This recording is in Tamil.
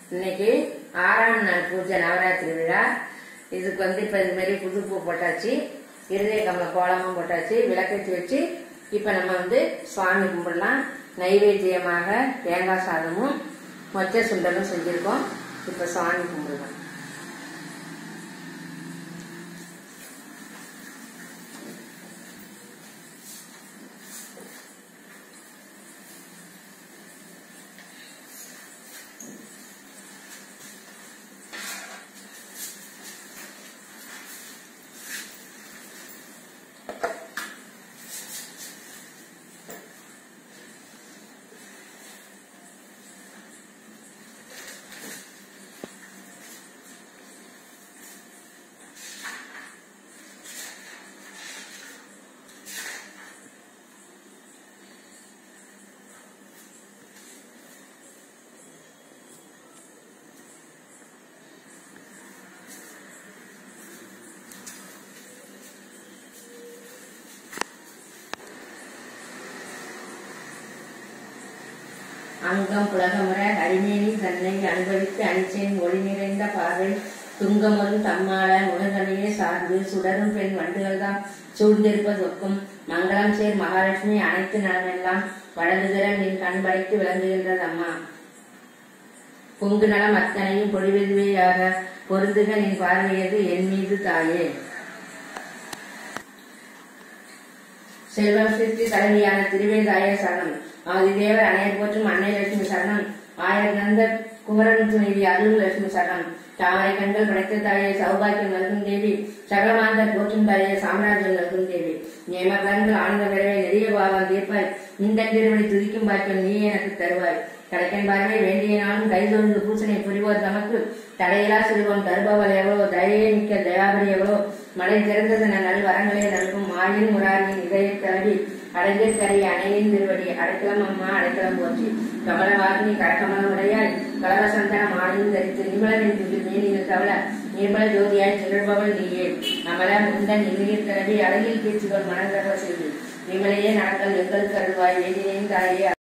இன்னைக்கு ஆறாம் நாள் பூஜை நவராத்திரி விழா இதுக்கு வந்து இப்ப இது மாதிரி புது பூ போட்டாச்சு இருதய கம்ம கோலமும் போட்டாச்சு விளக்கேற்றி வச்சு இப்ப நம்ம வந்து சுவாமி கும்பிடலாம் நைவேத்தியமாக தேங்காய் சாதமும் மொச்சை சுண்டலும் செஞ்சிருக்கோம் இப்ப சுவாமி கும்பிடலாம் அங்கம் புலகமுற அடிமேனி தன்னை அனுபவித்து அனிச்சேன் ஒளி நிறைந்த பார்வை துங்கமரும் தம்மாள முகங்களையே சார்ந்து சுடரும் பெண் வண்டுகள் தான் சூழ்ந்திருப்பதொக்கும் மங்களம் சேர் மகாலட்சுமி அனைத்து நலமெல்லாம் வழங்குகிற நின் கண் படைத்து விளங்குகின்றது அம்மா பொங்கு நலம் அத்தனையும் பொழிவெதுவையாக பொருந்துக நின் பார்வையது என் மீது தாயே செல்வம் சித்தி தலைவியான திருவேதாய சரணம் ஆதிதேவர் அணையர் போற்றும் அன்னை லட்சுமி சரணம் ஆயர் நந்த குமரன் துணைவி அருள் லட்சுமி சரணம் தாமரை கண்கள் படைத்த தாயே சௌபாக்கியம் நல்கும் தேவி சகலமாந்தர் போற்றும் தாயே சாம்ராஜ்யம் நல்கும் தேவி நியமகன்கள் ஆனந்த பெறவே நெறிய பாவம் தீர்ப்பாய் இந்த திருவடி துதிக்கும் பாக்கியம் நீ எனக்கு தருவாய் கடைக்கன் பார்வை வேண்டிய நாளும் கைதொழுந்து பூசனை புரிவோர் தமக்கு தடையிலா செல்வம் தருபவள் எவ்வளோ தயையே மிக்க தயாபரி எவ்வளோ மழை திறந்ததன நல் வரங்களே நல்கும் மாயின் முராரியின் இதய தரவி அடைந்திருக்கரிய அணையின் திருவடி அடைக்கலம் அம்மா அடைக்கலம் போற்றி கமலவாகினி கரகமலம் உடையாய் கலவசந்தனம் ஆணையும் தரித்து நிமலனின் திரு மேனியில் கவல நிர்மல ஜோதியாய் திகழ்பவள் நீயே அமல முந்தன் இன்னுயிர் தரவி அழகில் பேச்சுகள் மனங்கரவ செய்து விமலையே நடக்கல் எங்கள் கருவாய் வேதினேன் தாயே